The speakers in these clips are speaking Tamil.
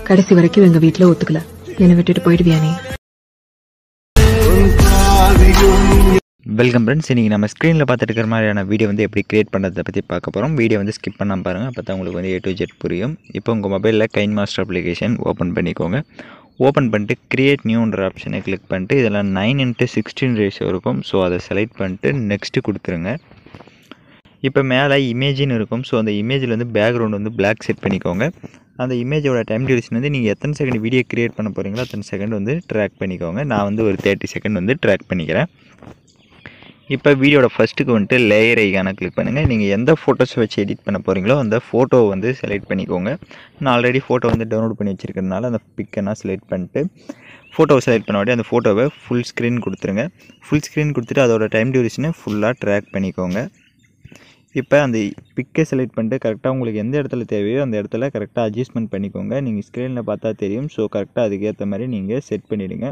கடைசி வரைக்கும் எங்க வீட்ல ஒத்துக்கல என்னை விட்டுட்டு போயிடுவியா நீ வெல்கம் ஃப்ரெண்ட்ஸ் இன்றைக்கி நம்ம ஸ்க்ரீனில் பார்த்துட்டு இருக்கிற மாதிரியான வீடியோ வந்து எப்படி கிரியேட் பண்ணுறதை பற்றி பார்க்க போகிறோம் வீடியோ வந்து ஸ்கிப் பண்ணாமல் பாருங்கள் அப்போ தான் உங்களுக்கு வந்து ஏ டு ஜெட் புரியும் இப்போ உங்கள் மொபைலில் கைன் மாஸ்டர் அப்ளிகேஷன் ஓப்பன் பண்ணிக்கோங்க ஓப்பன் பண்ணிட்டு கிரியேட் நியூன்ற ஆப்ஷனை கிளிக் பண்ணிட்டு இதில் நைன் இன்ட்டு சிக்ஸ்டீன் ரேஷியோ இருக்கும் ஸோ அதை செலக்ட் பண்ணிட்டு நெக்ஸ்ட்டு கொடுத்துருங்க இப்போ மேலே இமேஜின்னு இருக்கும் ஸோ அந்த இமேஜில் வந்து பேக்ரவுண்ட் வந்து பிளாக் செட் பண்ணிக்கோங்க அந்த இமேஜோட டைம் டியூரேஷன் வந்து நீங்கள் எத்தனை செகண்ட் வீடியோ கிரியேட் பண்ண போகிறீங்களோ அத்தனை செகண்ட் வந்து ட்ராக் பண்ணிக்கோங்க நான் வந்து ஒரு தேர்ட்டி செகண்ட் வந்து ட்ராக் பண்ணிக்கிறேன் இப்போ வீடியோட ஃபஸ்ட்டுக்கு வந்துட்டு லேயர் ஐக்கான கிளிக் பண்ணுங்கள் நீங்கள் எந்த ஃபோட்டோஸ் வச்சு எடிட் பண்ண போகிறீங்களோ அந்த ஃபோட்டோவை வந்து செலக்ட் பண்ணிக்கோங்க நான் ஆல்ரெடி ஃபோட்டோ வந்து டவுன்லோட் பண்ணி வச்சுருக்கிறதுனால அந்த பிக்கை நான் செலக்ட் பண்ணிட்டு ஃபோட்டோவை செலக்ட் பண்ண அந்த ஃபோட்டோவை ஃபுல் ஸ்க்ரீன் கொடுத்துருங்க ஃபுல் ஸ்க்ரீன் கொடுத்துட்டு அதோட டைம் டியூரேஷனை ஃபுல்லாக ட்ராக் பண்ணிக்கோங்க இப்போ அந்த பிக்கை செலக்ட் பண்ணிட்டு கரெக்டாக உங்களுக்கு எந்த இடத்துல தேவையோ அந்த இடத்துல கரெக்டாக அட்ஜஸ்ட்மெண்ட் பண்ணிக்கோங்க நீங்கள் ஸ்க்ரீனில் பார்த்தா தெரியும் ஸோ கரெக்டாக அதுக்கேற்ற மாதிரி நீங்கள் செட் பண்ணிவிடுங்க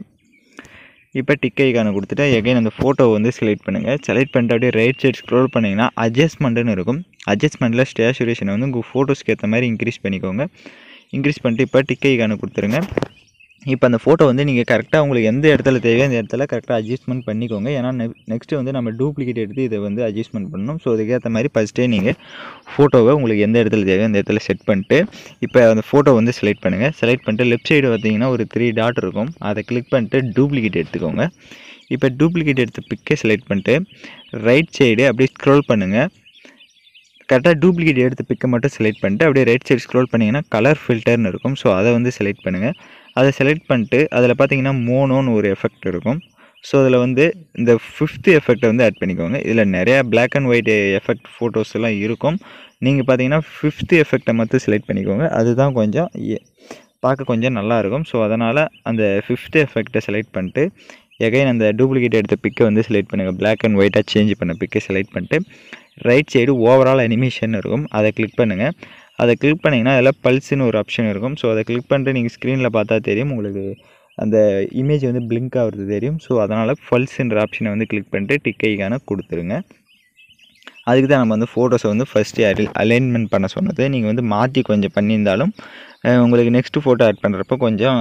இப்போ டிக் ஐக்கான கொடுத்துட்டு எகைன் அந்த ஃபோட்டோவை வந்து செலக்ட் பண்ணுங்கள் செலக்ட் பண்ணிட்டு அப்படியே ரைட் சைட் ஸ்க்ரோல் பண்ணிங்கன்னா அட்ஜஸ்ட்மெண்ட்டுன்னு இருக்கும் அட்ஜஸ்ட்மெண்ட்டில் ஸ்டேச்சுரேஷனை வந்து உங்கள் ஃபோட்டோஸ்க்கு ஏற்ற மாதிரி இன்க்ரீஸ் பண்ணிக்கோங்க இன்க்ரீஸ் பண்ணிட்டு இப்போ டிக் ஐக்கான கொடுத்துருங்க இப்போ அந்த ஃபோட்டோ வந்து நீங்கள் கரெக்டாக உங்களுக்கு எந்த இடத்துல தேவையோ அந்த இடத்துல கரெக்டாக அட்ஜஸ்ட்மெண்ட் பண்ணிக்கோங்க ஏன்னா நெக்ஸ்ட்டு வந்து நம்ம டூப்ளிகேட் எடுத்து இதை வந்து அட்ஜஸ்ட்மெண்ட் பண்ணணும் ஸோ அதுக்கேற்ற மாதிரி ஃபஸ்ட்டே நீங்கள் ஃபோட்டோவை உங்களுக்கு எந்த இடத்துல தேவையோ அந்த இடத்துல செட் பண்ணிட்டு இப்போ அந்த ஃபோட்டோ வந்து செலக்ட் பண்ணுங்கள் செலக்ட் பண்ணிட்டு லெஃப்ட் சைடு பார்த்தீங்கன்னா ஒரு த்ரீ டாட் இருக்கும் அதை கிளிக் பண்ணிட்டு டூப்ளிகேட் எடுத்துக்கோங்க இப்போ டூப்ளிகேட் எடுத்த பிக்கை செலக்ட் பண்ணிட்டு ரைட் சைடு அப்படியே ஸ்க்ரோல் பண்ணுங்கள் கரெக்டாக டூப்ளிகேட் எடுத்த பிக்கை மட்டும் செலக்ட் பண்ணிட்டு அப்படியே ரைட் சைடு ஸ்க்ரோல் பண்ணிங்கன்னா கலர் ஃபில்டர்னு இருக்கும் ஸோ அதை வந்து செலக்ட் பண்ணுங்கள் அதை செலக்ட் பண்ணிட்டு அதில் பார்த்தீங்கன்னா மோனோன்னு ஒரு எஃபெக்ட் இருக்கும் ஸோ அதில் வந்து இந்த ஃபிஃப்த்து எஃபெக்டை வந்து ஆட் பண்ணிக்கோங்க இதில் நிறையா black and white effect photos எல்லாம் இருக்கும் நீங்கள் பார்த்தீங்கன்னா ஃபிஃப்த்து எஃபெக்டை மட்டும் செலக்ட் பண்ணிக்கோங்க அதுதான் கொஞ்சம் எ- பார்க்க கொஞ்சம் நல்லா இருக்கும் ஸோ அதனால் அந்த ஃபிஃப்த்து எஃபெக்டை செலக்ட் பண்ணிட்டு எகைன் அந்த டூப்ளிகேட் எடுத்த பிக்கை வந்து செலக்ட் பண்ணுங்கள் பிளாக் அண்ட் ஒயிட்டாக சேஞ்ச் பண்ண பிக்கை செலக்ட் பண்ணிட்டு ரைட் சைடு ஓவரால் அனிமேஷன் இருக்கும் அதை கிளிக் பண்ணுங்கள் அதை கிளிக் பண்ணிங்கன்னா அதில் பல்ஸ்னு ஒரு ஆப்ஷன் இருக்கும் ஸோ அதை கிளிக் பண்ணிட்டு நீங்கள் ஸ்க்ரீனில் பார்த்தா தெரியும் உங்களுக்கு அந்த இமேஜ் வந்து பிளிங்க் ஆகுறது தெரியும் ஸோ அதனால் பல்ஸ்ன்ற ஆப்ஷனை வந்து கிளிக் பண்ணிட்டு டிக்கைக்கான கொடுத்துருங்க அதுக்கு தான் நம்ம வந்து ஃபோட்டோஸை வந்து ஃபஸ்ட்டு அரி அலைன்மெண்ட் பண்ண சொன்னது நீங்கள் வந்து மாற்றி கொஞ்சம் பண்ணியிருந்தாலும் அஹ், உங்களுக்கு நெக்ஸ்ட்டு ஃபோட்டோ ஆட் பண்ணுறப்போ கொஞ்சம்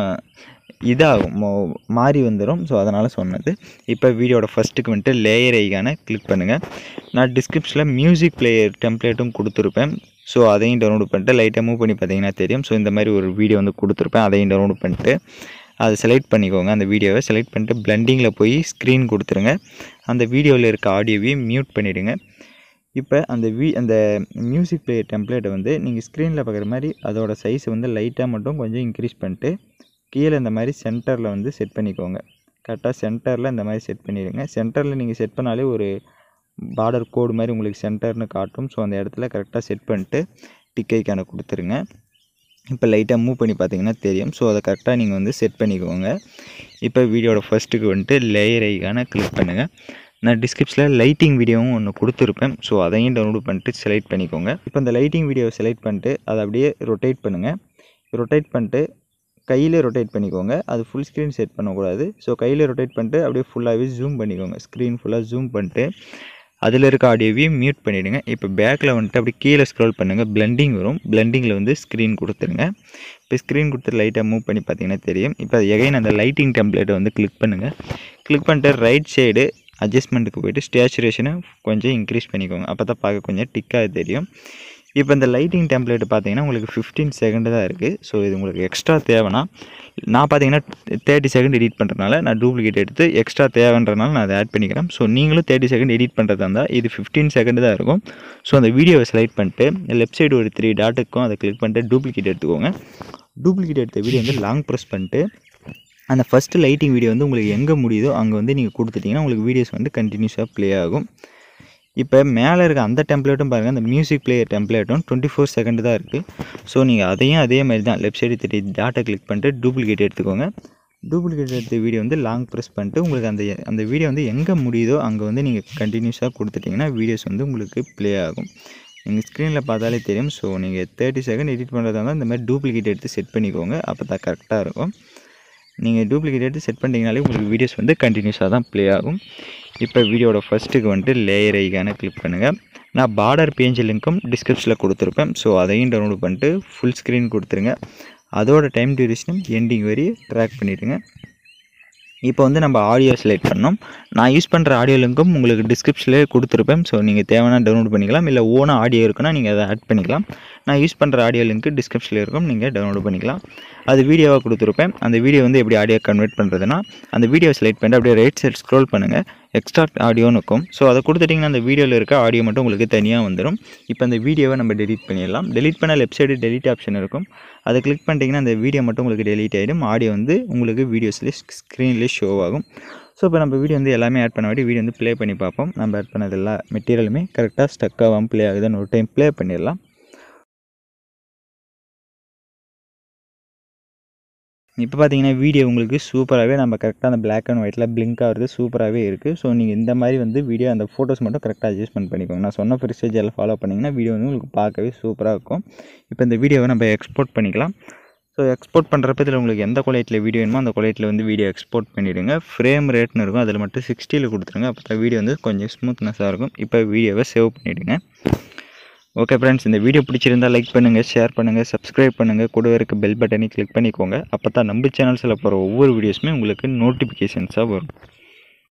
இதாகும் மோ- மாறி வந்துடும் ஸோ அதனால் சொன்னது இப்போ வீடியோட ஃபஸ்ட்டுக்கு வந்துட்டு லேயர் ஐக்கான கிளிக் பண்ணுங்கள் நான் டிஸ்கிரிப்ஷனில் மியூசிக் பிளேயர் டெம்ப்ளேட்டும் கொடுத்துருப்பேன் ஸோ அதையும் டவுன்லோட் பண்ணிட்டு லைட்டாக மூவ் பண்ணி பார்த்தீங்கன்னா தெரியும் ஸோ இந்த மாதிரி ஒரு வீடியோ வந்து கொடுத்துருப்பேன் அதையும் டவுன்லோட் பண்ணிட்டு அதை செலக்ட் பண்ணிக்கோங்க அந்த வீடியோவை செலக்ட் பண்ணிட்டு பிளண்டிங்கில் போய் ஸ்க்ரீன் கொடுத்துருங்க அந்த வீடியோவில் இருக்க ஆடியோவையும் மியூட் பண்ணிவிடுங்க இப்போ அந்த வீ அந்த மியூசிக் பிளேயர் டெம்ப்ளேட்டை வந்து நீங்கள் ஸ்க்ரீனில் பார்க்குற மாதிரி அதோட சைஸை வந்து லைட்டாக மட்டும் கொஞ்சம் இன்க்ரீஸ் பண்ணிட்டு கீழே இந்த மாதிரி சென்டரில் வந்து செட் பண்ணிக்கோங்க கரெக்டாக சென்டரில் இந்த மாதிரி செட் பண்ணிடுங்க சென்டரில் நீங்கள் செட் பண்ணாலே ஒரு பார்டர் கோடு மாதிரி உங்களுக்கு சென்டர்னு காட்டும் ஸோ அந்த இடத்துல கரெக்டாக செட் பண்ணிட்டு டிக்கைக்கான கொடுத்துருங்க இப்போ லைட்டாக மூவ் பண்ணி பார்த்தீங்கன்னா தெரியும் ஸோ அதை கரெக்டாக நீங்கள் வந்து செட் பண்ணிக்கோங்க இப்போ வீடியோட ஃபஸ்ட்டுக்கு வந்துட்டு லேயர் ஐக்கான கிளிக் பண்ணுங்கள் நான் டிஸ்கிரிப்ஷனில் லைட்டிங் வீடியோவும் ஒன்று கொடுத்துருப்பேன் ஸோ அதையும் டவுன்லோட் பண்ணிட்டு செலக்ட் பண்ணிக்கோங்க இப்போ இந்த லைட்டிங் வீடியோவை செலக்ட் பண்ணிட்டு அதை அப்படியே ரொட்டேட் பண்ணுங்கள் ரொட்டேட் பண்ணிட்டு கையில் ரொட்டேட் பண்ணிக்கோங்க அது ஃபுல் ஸ்க்ரீன் செட் பண்ணக்கூடாது ஸோ கையில் ரொட்டேட் பண்ணிட்டு அப்படியே ஃபுல்லாகவே ஜூம் பண்ணிக்கோங்க ஸ்க்ரீன் ஃபுல்லாக ஜூம் பண்ணிட்டு அதில் இருக்க ஆடியோவையும் மியூட் பண்ணிவிடுங்க இப்போ பேக்கில் வந்துட்டு அப்படி கீழே ஸ்க்ரோல் பண்ணுங்கள் பிளெண்டிங் வரும் பிளெண்டிங்கில் வந்து ஸ்க்ரீன் கொடுத்துருங்க இப்போ ஸ்க்ரீன் கொடுத்து லைட்டாக மூவ் பண்ணி பார்த்தீங்கன்னா தெரியும் இப்போ எகைன் அந்த லைட்டிங் டெம்ப்ளேட்டை வந்து கிளிக் பண்ணுங்கள் கிளிக் பண்ணிட்டு ரைட் சைடு அட்ஜஸ்ட்மெண்ட்டுக்கு போயிட்டு ஸ்டேச்சுரேஷனை கொஞ்சம் இன்க்ரீஸ் பண்ணிக்கோங்க அப்போ தான் பார்க்க கொஞ்சம் டிக்காக தெரியும் இப்போ இந்த லைட்டிங் டெம்ப்ளேட் பார்த்தீங்கன்னா உங்களுக்கு ஃபிஃப்டீன் செகண்ட் தான் இருக்குது ஸோ இது உங்களுக்கு எக்ஸ்ட்ரா தேவைன்னா நான் பார்த்தீங்கன்னா தேர்ட்டி செகண்ட் எடிட் பண்ணுறதுனால நான் டூப்ளிகேட் எடுத்து எக்ஸ்ட்ரா தேவைன்றனால நான் அதை ஆட் பண்ணிக்கிறேன் ஸோ நீங்களும் தேர்ட்டி செகண்ட் எடிட் பண்ணுறதா இருந்தால் இது ஃபிஃப்டீன் செகண்ட் தான் இருக்கும் ஸோ அந்த வீடியோவை செலக்ட் பண்ணிட்டு லெஃப்ட் சைடு ஒரு த்ரீ டாட்டுக்கும் அதை கிளிக் பண்ணிட்டு டூப்ளிகேட் எடுத்துக்கோங்க டூப்ளிகேட் எடுத்த வீடியோ வந்து லாங் ப்ரெஸ் பண்ணிட்டு அந்த ஃபஸ்ட்டு லைட்டிங் வீடியோ வந்து உங்களுக்கு எங்கே முடியுதோ அங்கே வந்து நீங்கள் கொடுத்துட்டிங்கன்னா உங்களுக்கு வீடியோஸ் வந்து கண்டினியூஸாக ப்ளே ஆகும் இப்போ மேலே இருக்க அந்த டெம்ப்ளேட்டும் பாருங்கள் அந்த மியூசிக் பிளேயர் டெம்ப்ளேட்டும் டுவெண்ட்டி ஃபோர் செகண்ட் தான் இருக்குது ஸோ நீங்கள் அதையும் அதே மாதிரி தான் லெஃப்ட் சைடு த்ரீ டாட்டை கிளிக் பண்ணிட்டு டூப்ளிகேட் எடுத்துக்கோங்க டூப்ளிகேட் எடுத்த வீடியோ வந்து லாங் ப்ரெஸ் பண்ணிட்டு உங்களுக்கு அந்த அந்த வீடியோ வந்து எங்கே முடியுதோ அங்கே வந்து நீங்கள் கண்டினியூஸாக கொடுத்துட்டிங்கன்னா வீடியோஸ் வந்து உங்களுக்கு ப்ளே ஆகும் நீங்கள் ஸ்க்ரீனில் பார்த்தாலே தெரியும் ஸோ நீங்கள் தேர்ட்டி செகண்ட் எடிட் பண்ணுறதா இருந்தால் இந்த மாதிரி டூப்ளிகேட் எடுத்து செட் பண்ணிக்கோங்க அப்போ தான் கரெக்டாக இருக்கும் நீங்கள் டூப்ளிகேட் எடுத்து செட் பண்ணிட்டீங்கனாலே உங்களுக்கு வீடியோஸ் வந்து கண்டினியூஸாக தான் ப்ளே ஆகும் இப்போ வீடியோட ஃபஸ்ட்டுக்கு வந்துட்டு லேயர் ஐக்கான கிளிக் பண்ணுங்கள் நான் பார்டர் பேஜ் லிங்க்கும் டிஸ்கிரிப்ஷனில் கொடுத்துருப்பேன் ஸோ அதையும் டவுன்லோட் பண்ணிட்டு ஃபுல் ஸ்க்ரீன் கொடுத்துருங்க அதோட டைம் டியூரேஷனும் எண்டிங் வரையும் ட்ராக் பண்ணிவிடுங்க இப்போ வந்து நம்ம ஆடியோ செலக்ட் பண்ணோம் நான் யூஸ் பண்ணுற ஆடியோ லிங்க்கும் உங்களுக்கு டிஸ்கிரிப்ஷனில் கொடுத்துருப்பேன் ஸோ நீங்கள் தேவைன்னா டவுன்லோட் பண்ணிக்கலாம் இல்லை ஓனாக ஆடியோ இருக்குன்னா நீங்கள் அதை ஆட் பண்ணிக்கலாம் நான் யூஸ் பண்ணுற ஆடியோ லிங்க்கு டிஸ்கிரிப்ஷனில் இருக்கும் நீங்கள் டவுன்லோட் பண்ணிக்கலாம் அது வீடியோவாக கொடுத்துருப்பேன் அந்த வீடியோ வந்து எப்படி ஆடியோ கன்வெர்ட் பண்ணுறதுனா அந்த வீடியோ செலக்ட் பண்ணிட்டு அப்படியே ரைட் சைடு ஸ்க்ரோல் பண்ணுங்கள் எக்ஸ்ட்ராக்ட் ஆடியோன்னு இருக்கும் ஸோ அதை கொடுத்துட்டிங்கன்னா அந்த வீடியோவில் இருக்க ஆடியோ மட்டும் உங்களுக்கு தனியாக வந்துடும் இப்போ அந்த வீடியோவை நம்ம டெலீட் பண்ணிடலாம் டெலீட் பண்ண லெஃப்ட் சைடு டெலீட் ஆப்ஷன் இருக்கும் அதை கிளிக் பண்ணிட்டீங்கன்னா அந்த வீடியோ மட்டும் உங்களுக்கு டெலீட் ஆகிடும் ஆடியோ வந்து உங்களுக்கு வீடியோஸ்லேயே ஸ்க்ரீன்லேயே ஷோ ஆகும் ஸோ இப்போ நம்ம வீடியோ வந்து எல்லாமே ஆட் பண்ண வேண்டிய வீடியோ வந்து ப்ளே பண்ணி பார்ப்போம் நம்ம ஆட் பண்ணது எல்லா மெட்டீரியலுமே கரெக்டாக ஸ்டக் ஆகாமல் ப்ளே ஆகுதுன்னு ஒரு டைம் ப்ளே பண்ணிடலாம் இப்போ பார்த்தீங்கன்னா வீடியோ உங்களுக்கு சூப்பராகவே நம்ம கரெக்டாக அந்த பிளாக் அண்ட் ஒயிட்டில் பிளிங்க் ஆகிறது சூப்பராகவே இருக்குது ஸோ நீங்கள் இந்த மாதிரி வந்து வீடியோ அந்த ஃபோட்டோஸ் மட்டும் கரெக்டாக அட்ஜஸ்ட்மெண்ட் பண்ணிக்கோங்க நான் சொன்ன ப்ரொசீஜர் எல்லாம் ஃபாலோ பண்ணிங்கன்னா வீடியோ வந்து உங்களுக்கு பார்க்கவே சூப்பராக இருக்கும் இப்போ இந்த வீடியோவை நம்ம எக்ஸ்போர்ட் பண்ணிக்கலாம் ஸோ எக்ஸ்போர்ட் பண்ணுறப்ப இதில் உங்களுக்கு எந்த குவாலிட்டியில் வீடியோ வேணுமோ அந்த குவாலிட்டியில் வந்து வீடியோ எக்ஸ்போர்ட் பண்ணிவிடுங்க ஃப்ரேம் ரேட்னு இருக்கும் அதில் மட்டும் சிக்ஸ்டியில் கொடுத்துருங்க அப்போ தான் வீடியோ வந்து கொஞ்சம் ஸ்மூத்னஸாக இருக்கும் இப்போ வீடியோவை சேவ் பண்ணிவிடுங்க ஓகே ஃப்ரெண்ட்ஸ் இந்த வீடியோ பிடிச்சிருந்தா லைக் பண்ணுங்கள் ஷேர் பண்ணுங்கள் சப்ஸ்கிரைப் பண்ணுங்கள் கூட இருக்க பெல் பட்டனை கிளிக் பண்ணிக்கோங்க அப்போ தான் நம்ம சேனல்ஸில் போகிற ஒவ்வொரு வீடியோஸுமே உங்களுக்கு நோட்டிஃபிகேஷன்ஸாக வரும்